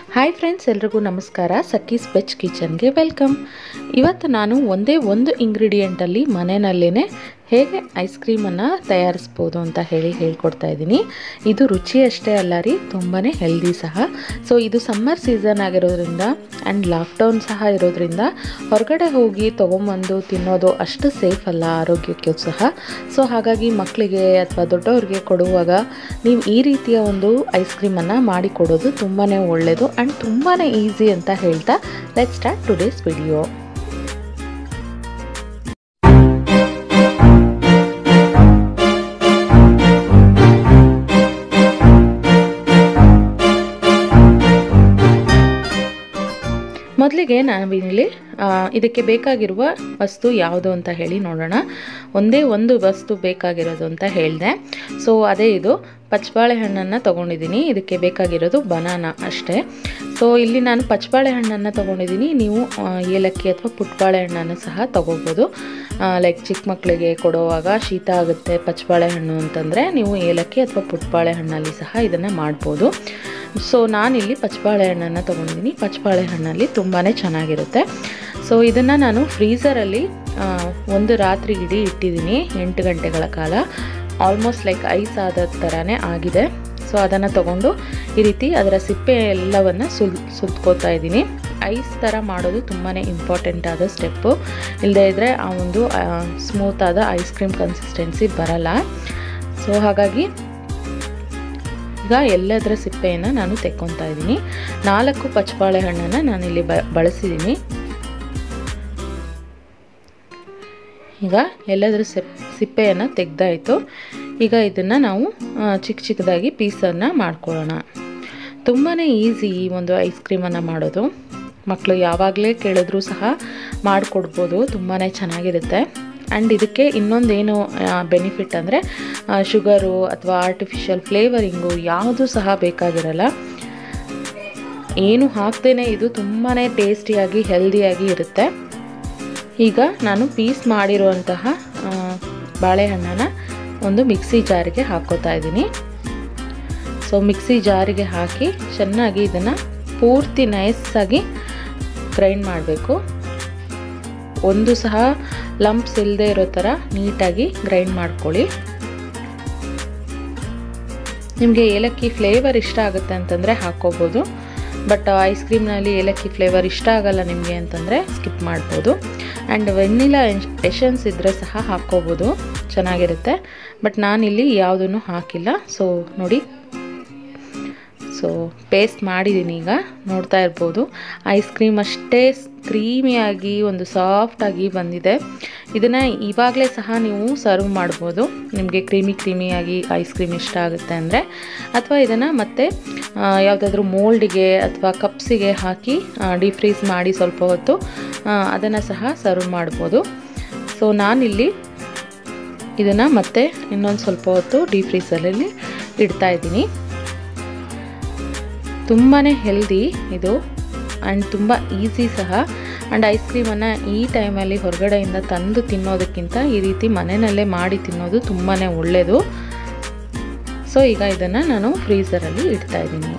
hi friends ಎಲ್ರಿಗೂ ನಮಸ್ಕಾರ ಸಕ್ಕೀಸ್ veg ಕಿಚನ್ಗೆ welcome ಇವತ್ತು ನಾನು ಒಂದೇ ಒಂದು ಇಂಗ್ರೀಡಿಯೆಂಟಲ್ಲಿ ಮನೆಯಲ್ಲೇ ಹೇಗೆ ಐಸ್ ಕ್ರೀಮನ್ನು ತಯಾರಿಸ್ಬೋದು ಅಂತ ಹೇಳಿ ಹೇಳ್ಕೊಡ್ತಾ ಇದ್ದೀನಿ ಇದು ರುಚಿ ಅಷ್ಟೇ ಅಲ್ಲ ರೀ ತುಂಬಾ ಹೆಲ್ದಿ ಸಹ ಸೊ ಇದು ಸಮ್ಮರ್ ಸೀಸನ್ ಆಗಿರೋದ್ರಿಂದ ಆ್ಯಂಡ್ ಲಾಕ್ಡೌನ್ ಸಹ ಇರೋದ್ರಿಂದ ಹೊರಗಡೆ ಹೋಗಿ ತೊಗೊಂಬಂದು ತಿನ್ನೋದು ಅಷ್ಟು ಸೇಫ್ ಅಲ್ಲ ಆರೋಗ್ಯಕ್ಕೆ ಸಹ ಸೊ ಹಾಗಾಗಿ ಮಕ್ಕಳಿಗೆ ಅಥವಾ ದೊಡ್ಡವ್ರಿಗೆ ಕೊಡುವಾಗ ನೀವು ಈ ರೀತಿಯ ಒಂದು ಐಸ್ ಕ್ರೀಮನ್ನು ಮಾಡಿಕೊಡೋದು ತುಂಬಾ ಒಳ್ಳೆಯದು ಆ್ಯಂಡ್ ತುಂಬಾ ಈಸಿ ಅಂತ ಹೇಳ್ತಾ ಲೆಟ್ ಸ್ಟಾರ್ಟ್ ಟುಡೇಸ್ ವಿಡಿಯೋ ಮೊದಲಿಗೆ ನಾವಿಲ್ಲಿ ಇದಕ್ಕೆ ಬೇಕಾಗಿರುವ ವಸ್ತು ಯಾವುದು ಅಂತ ಹೇಳಿ ನೋಡೋಣ ಒಂದೇ ಒಂದು ವಸ್ತು ಬೇಕಾಗಿರೋದು ಅಂತ ಹೇಳಿದೆ ಸೊ ಅದೇ ಇದು ಪಚ್ಚಬಾಳೆ ಹಣ್ಣನ್ನು ತೊಗೊಂಡಿದ್ದೀನಿ ಇದಕ್ಕೆ ಬೇಕಾಗಿರೋದು ಬನಾನ ಅಷ್ಟೇ ಸೊ ಇಲ್ಲಿ ನಾನು ಪಚ್ಚಬಾಳೆ ಹಣ್ಣನ್ನು ತೊಗೊಂಡಿದ್ದೀನಿ ನೀವು ಏಲಕ್ಕಿ ಅಥವಾ ಪುಟ್ಟಬಾಳೆ ಹಣ್ಣನ್ನು ಸಹ ತೊಗೋಬೋದು ಲೈಕ್ ಚಿಕ್ಕ ಮಕ್ಕಳಿಗೆ ಕೊಡುವಾಗ ಶೀತ ಆಗುತ್ತೆ ಪಚ್ಚಬಾಳೆ ಹಣ್ಣು ಅಂತಂದರೆ ನೀವು ಏಲಕ್ಕಿ ಅಥವಾ ಪುಟ್ಟಬಾಳೆ ಹಣ್ಣಲ್ಲಿ ಸಹ ಇದನ್ನು ಮಾಡ್ಬೋದು ಸೊ ನಾನಿಲ್ಲಿ ಪಚ್ಚಬಾಳೆ ಹಣ್ಣನ್ನು ತೊಗೊಂಡಿದ್ದೀನಿ ಪಚ್ಚಬಾಳೆ ಹಣ್ಣಲ್ಲಿ ತುಂಬಾ ಚೆನ್ನಾಗಿರುತ್ತೆ ಸೊ ಇದನ್ನು ನಾನು ಫ್ರೀಝರಲ್ಲಿ ಒಂದು ರಾತ್ರಿ ಇಡೀ ಇಟ್ಟಿದ್ದೀನಿ ಎಂಟು ಗಂಟೆಗಳ ಕಾಲ ಆಲ್ಮೋಸ್ಟ್ ಲೈಕ್ ಐಸ್ ಆದ ಥರನೇ ಆಗಿದೆ ಸೊ ಅದನ್ನು ತಗೊಂಡು ಈ ರೀತಿ ಅದರ ಸಿಪ್ಪೆ ಎಲ್ಲವನ್ನು ಸುಲ್ ಸುಲ್ಕೋತಾ ಇದ್ದೀನಿ ಐಸ್ ಥರ ಮಾಡೋದು ತುಂಬಾ ಇಂಪಾರ್ಟೆಂಟ್ ಆದ ಸ್ಟೆಪ್ಪು ಇಲ್ಲದೇ ಇದ್ದರೆ ಆ ಒಂದು ಸ್ಮೂತಾದ ಐಸ್ ಕ್ರೀಮ್ ಕನ್ಸಿಸ್ಟೆನ್ಸಿ ಬರಲ್ಲ ಸೊ ಹಾಗಾಗಿ ಈಗ ಎಲ್ಲದರ ಸಿಪ್ಪೆಯನ್ನು ನಾನು ತೆಕ್ಕೊತಾ ಇದ್ದೀನಿ ನಾಲ್ಕು ಪಚ್ಚಬಾಳೆ ಹಣ್ಣನ್ನು ನಾನಿಲ್ಲಿ ಬ ಬಳಸಿದ್ದೀನಿ ಈಗ ಎಲ್ಲದರ ಸಿಪ್ ಸಿಪ್ಪೆಯನ್ನು ತೆಗ್ದಾಯಿತು ಈಗ ಇದನ್ನು ನಾವು ಚಿಕ್ಕ ಚಿಕ್ಕದಾಗಿ ಪೀಸನ್ನು ಮಾಡ್ಕೊಳ್ಳೋಣ ತುಂಬಾ ಈಸಿ ಈ ಒಂದು ಐಸ್ ಕ್ರೀಮನ್ನು ಮಾಡೋದು ಮಕ್ಕಳು ಯಾವಾಗಲೇ ಕೇಳಿದ್ರೂ ಸಹ ಮಾಡಿಕೊಡ್ಬೋದು ತುಂಬಾ ಚೆನ್ನಾಗಿರುತ್ತೆ ಆ್ಯಂಡ್ ಇದಕ್ಕೆ ಇನ್ನೊಂದೇನು ಬೆನಿಫಿಟ್ ಅಂದರೆ ಶುಗರು ಅಥವಾ ಆರ್ಟಿಫಿಷಿಯಲ್ ಫ್ಲೇವರಿಂಗು ಯಾವುದು ಸಹ ಬೇಕಾಗಿರಲ್ಲ ಏನು ಹಾಕ್ದೇ ಇದು ತುಂಬಾ ಟೇಸ್ಟಿಯಾಗಿ ಹೆಲ್ದಿಯಾಗಿ ಇರುತ್ತೆ ಈಗ ನಾನು ಪೀಸ್ ಮಾಡಿರುವಂತಹ ಬಾಳೆಹಣ್ಣನ್ನು ಒಂದು ಮಿಕ್ಸಿ ಜಾರಿಗೆ ಹಾಕೋತಾ ಇದ್ದೀನಿ ಸೊ ಮಿಕ್ಸಿ ಜಾರಿಗೆ ಹಾಕಿ ಚೆನ್ನಾಗಿ ಇದನ್ನು ಪೂರ್ತಿ ನೈಸಾಗಿ ಗ್ರೈಂಡ್ ಮಾಡಬೇಕು ಒಂದು ಸಹ ಲಂಪ್ಸ್ ಇಲ್ಲದೆ ಇರೋ ಥರ ನೀಟಾಗಿ ಗ್ರೈಂಡ್ ಮಾಡ್ಕೊಳ್ಳಿ ನಿಮಗೆ ಏಲಕ್ಕಿ ಫ್ಲೇವರ್ ಇಷ್ಟ ಆಗುತ್ತೆ ಅಂತಂದರೆ ಹಾಕ್ಕೋಬೋದು ಬಟ್ ಐಸ್ ಕ್ರೀಮ್ನಲ್ಲಿ ಏಲಕ್ಕಿ ಫ್ಲೇವರ್ ಇಷ್ಟ ಆಗಲ್ಲ ನಿಮಗೆ ಅಂತಂದರೆ ಸ್ಕಿಪ್ ಮಾಡ್ಬೋದು ಆ್ಯಂಡ್ ವೆನಿಲಾ ಎಶನ್ಸ್ ಇದ್ದರೆ ಸಹ ಹಾಕ್ಕೋಬೋದು ಚೆನ್ನಾಗಿರುತ್ತೆ ಬಟ್ ನಾನಿಲ್ಲಿ ಯಾವುದನ್ನು ಹಾಕಿಲ್ಲ ಸೊ ನೋಡಿ ಸೊ ಪೇಸ್ಟ್ ಮಾಡಿದ್ದೀನಿ ಈಗ ನೋಡ್ತಾ ಇರ್ಬೋದು ಐಸ್ ಕ್ರೀಮ್ ಅಷ್ಟೇ ಕ್ರೀಮಿಯಾಗಿ ಒಂದು ಸಾಫ್ಟಾಗಿ ಬಂದಿದೆ ಇದನ್ನು ಇವಾಗಲೇ ಸಹ ನೀವು ಸರ್ವ್ ಮಾಡ್ಬೋದು ನಿಮಗೆ ಕ್ರೀಮಿ ಕ್ರೀಮಿಯಾಗಿ ಐಸ್ ಕ್ರೀಮ್ ಇಷ್ಟ ಆಗುತ್ತೆ ಅಂದರೆ ಅಥವಾ ಇದನ್ನು ಮತ್ತೆ ಯಾವುದಾದ್ರೂ ಮೋಲ್ಡಿಗೆ ಅಥವಾ ಕಪ್ಸಿಗೆ ಹಾಕಿ ಡಿಫ್ರೀಸ್ ಮಾಡಿ ಸ್ವಲ್ಪ ಹೊತ್ತು ಅದನ್ನು ಸಹ ಸರ್ವ್ ಮಾಡ್ಬೋದು ಸೊ ನಾನಿಲ್ಲಿ ಇದನ್ನು ಮತ್ತೆ ಇನ್ನೊಂದು ಸ್ವಲ್ಪ ಹೊತ್ತು ಡಿಫ್ರೀಸಲ್ಲಿ ಇಡ್ತಾ ಇದ್ದೀನಿ ತುಂಬಾ ಹೆಲ್ದಿ ಇದು ಆ್ಯಂಡ್ ತುಂಬ ಈಸಿ ಸಹ ಆ್ಯಂಡ್ ಐಸ್ ಕ್ರೀಮನ್ನು ಈ ಟೈಮಲ್ಲಿ ಹೊರಗಡೆಯಿಂದ ತಂದು ತಿನ್ನೋದಕ್ಕಿಂತ ಈ ರೀತಿ ಮನೆಯಲ್ಲೇ ಮಾಡಿ ತಿನ್ನೋದು ತುಂಬಾ ಒಳ್ಳೆಯದು ಸೊ ಈಗ ಇದನ್ನು ನಾನು ಫ್ರೀಝರಲ್ಲಿ ಇಡ್ತಾ ಇದ್ದೀನಿ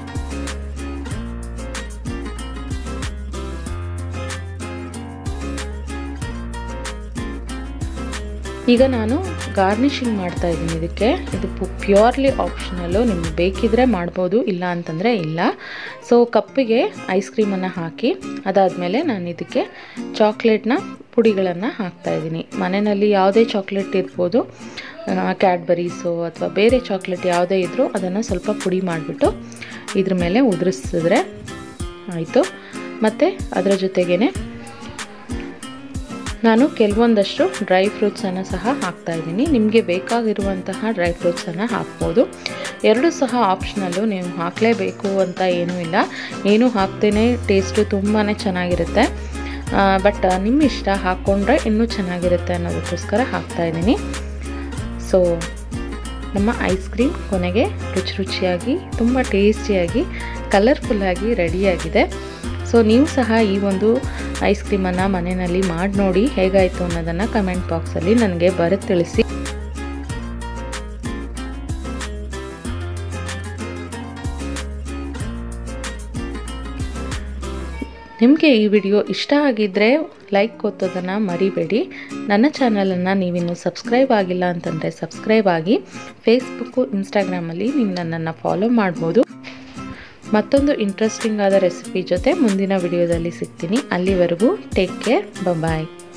ಈಗ ನಾನು ಗಾರ್ನಿಷಿಂಗ್ ಮಾಡ್ತಾ ಇದ್ದೀನಿ ಇದಕ್ಕೆ ಇದು ಪ್ಯೂರ್ಲಿ ಆಪ್ಷನಲ್ಲು ನಿಮ್ಗೆ ಬೇಕಿದ್ರೆ ಮಾಡ್ಬೋದು ಇಲ್ಲ ಅಂತಂದರೆ ಇಲ್ಲ ಸೊ ಕಪ್ಪಿಗೆ ಐಸ್ ಕ್ರೀಮನ್ನು ಹಾಕಿ ಅದಾದಮೇಲೆ ನಾನು ಇದಕ್ಕೆ ಚಾಕ್ಲೇಟ್ನ ಪುಡಿಗಳನ್ನು ಹಾಕ್ತಾಯಿದ್ದೀನಿ ಮನೆಯಲ್ಲಿ ಯಾವುದೇ ಚಾಕ್ಲೇಟ್ ಇರ್ಬೋದು ಕ್ಯಾಡ್ಬರೀಸು ಅಥವಾ ಬೇರೆ ಚಾಕ್ಲೇಟ್ ಯಾವುದೇ ಇದ್ದರೂ ಅದನ್ನು ಸ್ವಲ್ಪ ಪುಡಿ ಮಾಡಿಬಿಟ್ಟು ಇದ್ರ ಮೇಲೆ ಉದುರಿಸಿದ್ರೆ ಆಯಿತು ಮತ್ತು ಅದರ ಜೊತೆಗೇ ನಾನು ಕೆಲವೊಂದಷ್ಟು ಡ್ರೈ ಫ್ರೂಟ್ಸನ್ನು ಸಹ ಹಾಕ್ತಾಯಿದ್ದೀನಿ ನಿಮಗೆ ಬೇಕಾಗಿರುವಂತಹ ಡ್ರೈ ಫ್ರೂಟ್ಸನ್ನು ಹಾಕ್ಬೋದು ಎರಡೂ ಸಹ ಆಪ್ಷನಲ್ಲು ನೀವು ಹಾಕಲೇಬೇಕು ಅಂತ ಏನೂ ಇಲ್ಲ ಏನೂ ಹಾಕ್ತೇ ಟೇಸ್ಟು ತುಂಬಾ ಚೆನ್ನಾಗಿರುತ್ತೆ ಬಟ್ ನಿಮ್ಮ ಇಷ್ಟ ಹಾಕ್ಕೊಂಡ್ರೆ ಇನ್ನೂ ಚೆನ್ನಾಗಿರುತ್ತೆ ಅನ್ನೋದಕ್ಕೋಸ್ಕರ ಹಾಕ್ತಾಯಿದ್ದೀನಿ ಸೊ ನಮ್ಮ ಐಸ್ ಕ್ರೀಮ್ ಕೊನೆಗೆ ರುಚಿ ರುಚಿಯಾಗಿ ತುಂಬ ಟೇಸ್ಟಿಯಾಗಿ ಕಲರ್ಫುಲ್ಲಾಗಿ ರೆಡಿಯಾಗಿದೆ ಸೊ ನೀವು ಸಹ ಈ ಒಂದು ಐಸ್ ಕ್ರೀಮನ್ನು ಮನೆಯಲ್ಲಿ ಮಾಡಿ ನೋಡಿ ಹೇಗಾಯಿತು ಅನ್ನೋದನ್ನು ಕಮೆಂಟ್ ಬಾಕ್ಸಲ್ಲಿ ನನಗೆ ಬರೆದು ತಿಳಿಸಿ ನಿಮಗೆ ಈ ವಿಡಿಯೋ ಇಷ್ಟ ಆಗಿದ್ದರೆ ಲೈಕ್ ಒತ್ತೋದನ್ನು ಮರಿಬೇಡಿ ನನ್ನ ಚಾನಲನ್ನು ನೀವಿನ್ನೂ ಸಬ್ಸ್ಕ್ರೈಬ್ ಆಗಿಲ್ಲ ಅಂತಂದರೆ ಸಬ್ಸ್ಕ್ರೈಬ್ ಆಗಿ ಫೇಸ್ಬುಕ್ಕು ಇನ್ಸ್ಟಾಗ್ರಾಮಲ್ಲಿ ನೀವು ನನ್ನನ್ನು ಫಾಲೋ ಮಾಡ್ಬೋದು ಮತ್ತೊಂದು ಇಂಟ್ರೆಸ್ಟಿಂಗ್ ಆದ ರೆಸಿಪಿ ಜೊತೆ ಮುಂದಿನ ವಿಡಿಯೋದಲ್ಲಿ ಸಿಗ್ತೀನಿ ಅಲ್ಲಿವರೆಗೂ ಟೇಕ್ ಕೇರ್ ಬಾಯ್